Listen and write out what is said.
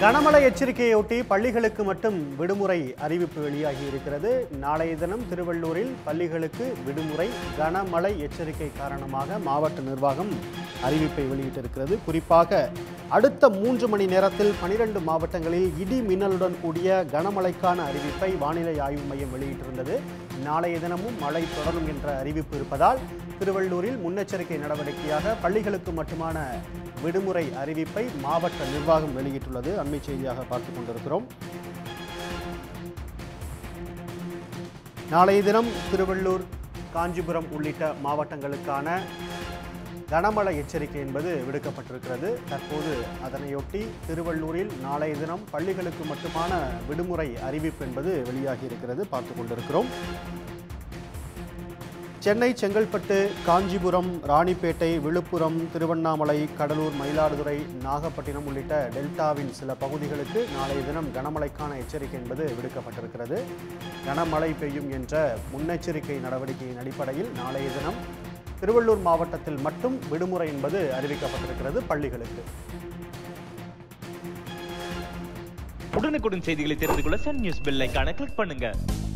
கனமழை எச்சரிக்கையொட்டி பள்ளிகளுக்கு மட்டும் விடுமுறை அறிவிப்பு வெளியாகி இருக்கிறது நாளைய தினம் திருவள்ளூரில் பள்ளிகளுக்கு விடுமுறை கனமழை எச்சரிக்கை காரணமாக மாவட்ட நிர்வாகம் அறிவிப்பை வெளியிட்டிருக்கிறது குறிப்பாக அடுத்த மூன்று மணி நேரத்தில் பனிரெண்டு மாவட்டங்களில் இடி மின்னலுடன் கூடிய கனமழைக்கான அறிவிப்பை வானிலை ஆய்வு மையம் வெளியிட்டிருந்தது நாளைய தினமும் மழை தொடரும் என்ற அறிவிப்பு இருப்பதால் திருவள்ளூரில் முன்னெச்சரிக்கை நடவடிக்கையாக பள்ளிகளுக்கு மட்டுமான விடுமுறை அறிவிப்பை மாவட்ட நிர்வாகம் வெளியிட்டுள்ளது அண்மை செய்தியாக பார்த்துக் கொண்டிருக்கிறோம் நாளைய தினம் திருவள்ளூர் காஞ்சிபுரம் உள்ளிட்ட மாவட்டங்களுக்கான கனமழை எச்சரிக்கை என்பது விடுக்கப்பட்டிருக்கிறது தற்போது அதனையொட்டி திருவள்ளூரில் நாளைய தினம் பள்ளிகளுக்கு மட்டுமான விடுமுறை அறிவிப்பு என்பது வெளியாகி இருக்கிறது பார்த்துக் கொண்டிருக்கிறோம் சென்னை செங்கல்பட்டு காஞ்சிபுரம் ராணிப்பேட்டை விழுப்புரம் திருவண்ணாமலை கடலூர் மயிலாடுதுறை நாகப்பட்டினம் உள்ளிட்ட டெல்டாவின் சில பகுதிகளுக்கு நாளைய தினம் கனமழைக்கான எச்சரிக்கை என்பது விடுக்கப்பட்டிருக்கிறது கனமழை பெய்யும் என்ற முன்னெச்சரிக்கை நடவடிக்கையின் அடிப்படையில் நாளைய தினம் திருவள்ளூர் மாவட்டத்தில் மட்டும் விடுமுறை என்பது அறிவிக்கப்பட்டிருக்கிறது பள்ளிகளுக்கு உடனுக்குடன் செய்திகளை தெரிந்து கொள்ள சன் நியூஸ் பெல் ஐகானை கிளிக் பண்ணுங்க